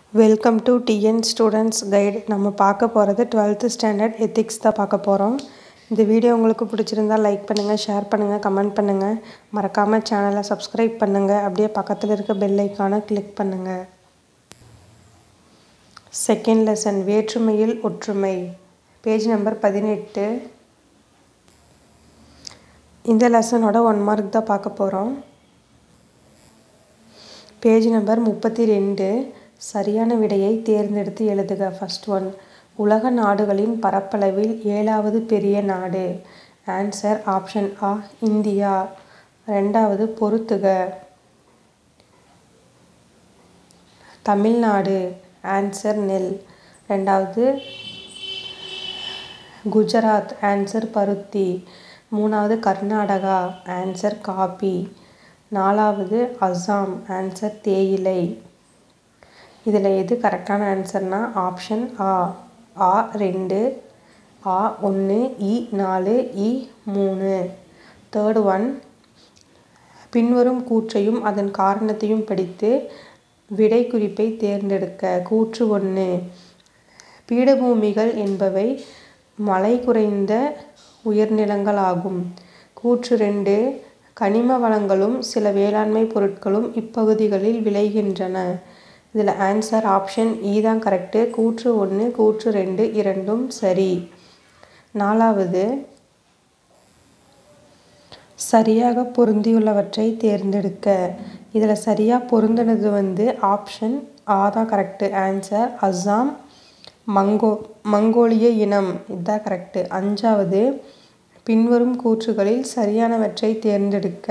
welcome to TN students guide நம்ம பார்க்க போகிறது டுவெல்த்து ஸ்டாண்டர்ட் எத்திக்ஸ் தான் பார்க்க போகிறோம் இந்த வீடியோ உங்களுக்கு பிடிச்சிருந்தா லைக் பண்ணுங்கள் ஷேர் பண்ணுங்கள் கமெண்ட் பண்ணுங்கள் மறக்காமல் சேனலை சப்ஸ்கிரைப் பண்ணுங்கள் அப்படியே பக்கத்தில் இருக்க பெல் ஐக்கானை கிளிக் பண்ணுங்கள் செகண்ட் லெசன் வேற்றுமையில் ஒற்றுமை பேஜ் நம்பர் பதினெட்டு இந்த லெசனோட ஒன் மார்க் தான் பார்க்க போகிறோம் பேஜ் நம்பர் முப்பத்தி ரெண்டு சரியான விடையை தேர்ந்தெடுத்து எழுதுக ஃபஸ்ட் ஒன் உலக நாடுகளின் பரப்பளவில் ஏழாவது பெரிய நாடு ஆன்சர் ஆப்ஷன் ஆ இந்தியா ரெண்டாவது பொறுத்துக தமிழ்நாடு ஆன்சர் நெல் ரெண்டாவது குஜராத் ஆன்சர் பருத்தி மூணாவது கர்நாடகா ஆன்சர் காபி நாலாவது அஸ்ஸாம் ஆன்சர் தேயிலை இதில் எது கரெக்டான ஆன்சர்னா ஆப்ஷன் ஆ ஆ ரெண்டு ஆ ஒன்று இ நாலு இ மூணு தேர்ட் ஒன் பின்வரும் கூற்றையும் அதன் காரணத்தையும் படித்து விடை குறிப்பை தேர்ந்தெடுக்க கூற்று ஒன்று பீடபூமிகள் என்பவை மழை குறைந்த உயர்நிலங்களாகும் கூற்று ரெண்டு கனிம வளங்களும் சில வேளாண்மை பொருட்களும் இப்பகுதிகளில் விளைகின்றன இதில் ஆன்சர் ஆப்ஷன் இ தான் கரெக்டு கூற்று ஒன்று கூற்று ரெண்டு இரண்டும் சரி நாலாவது சரியாக பொருந்தியுள்ளவற்றை தேர்ந்தெடுக்க இதில் சரியாக பொருந்தினது வந்து ஆப்ஷன் ஆ தான் கரெக்டு ஆன்சர் அஸ்ஸாம் மங்கோ மங்கோலிய இனம் இதுதான் கரெக்டு அஞ்சாவது பின்வரும் கூற்றுகளில் சரியானவற்றை தேர்ந்தெடுக்க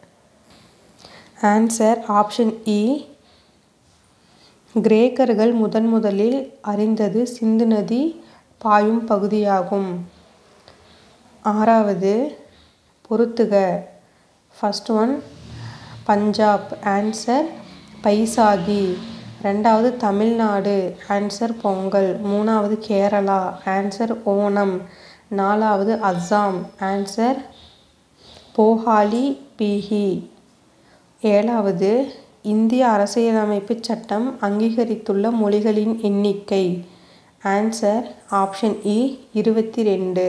ஆன்சர் ஆப்ஷன் இ கிரேக்கர்கள் முதன் முதலில் அறிந்தது சிந்து நதி பாயும் பகுதியாகும் ஆறாவது பொறுத்துக first one Punjab answer Baisakhi ரெண்டாவது தமிழ்நாடு ஆன்சர் பொங்கல் மூணாவது கேரளா ஆன்சர் ஓணம் நாலாவது அஸ்ஸாம் ஆன்சர் போஹாலி பீஹி ஏழாவது இந்திய அரசியலமைப்பு சட்டம் அங்கீகரித்துள்ள மொழிகளின் எண்ணிக்கை ஆன்சர் ஆப்ஷன் இ இருபத்தி ரெண்டு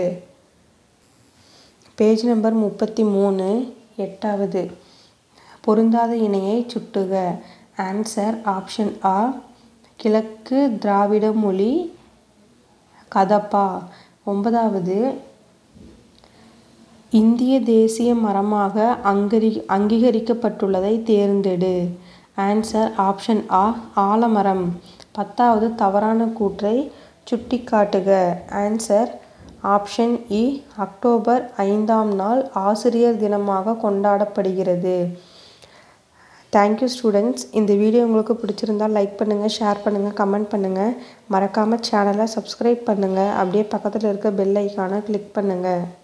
பேஜ் நம்பர் முப்பத்தி மூணு எட்டாவது பொருந்தாத இணையை சுட்டுக ஆன்சர் ஆப்ஷன் ஆ கிழக்கு திராவிட மொழி கதப்பா ஒன்பதாவது இந்திய தேசிய மரமாக அங்கரி அங்கீகரிக்கப்பட்டுள்ளதை தேர்ந்தெடு ஆன்சர் ஆப்ஷன் ஆ ஆலமரம் பத்தாவது தவறான கூற்றை சுட்டிக்காட்டுக ஆன்சர் ஆப்ஷன் இ அக்டோபர் ஐந்தாம் நாள் ஆசிரியர் தினமாக கொண்டாடப்படுகிறது தேங்க்யூ ஸ்டூடெண்ட்ஸ் இந்த வீடியோ உங்களுக்கு பிடிச்சிருந்தால் லைக் பண்ணுங்கள் ஷேர் பண்ணுங்கள் கமெண்ட் பண்ணுங்கள் மறக்காமல் சேனலை சப்ஸ்கிரைப் பண்ணுங்கள் அப்படியே பக்கத்தில் இருக்க பெல் ஐக்கானை கிளிக் பண்ணுங்கள்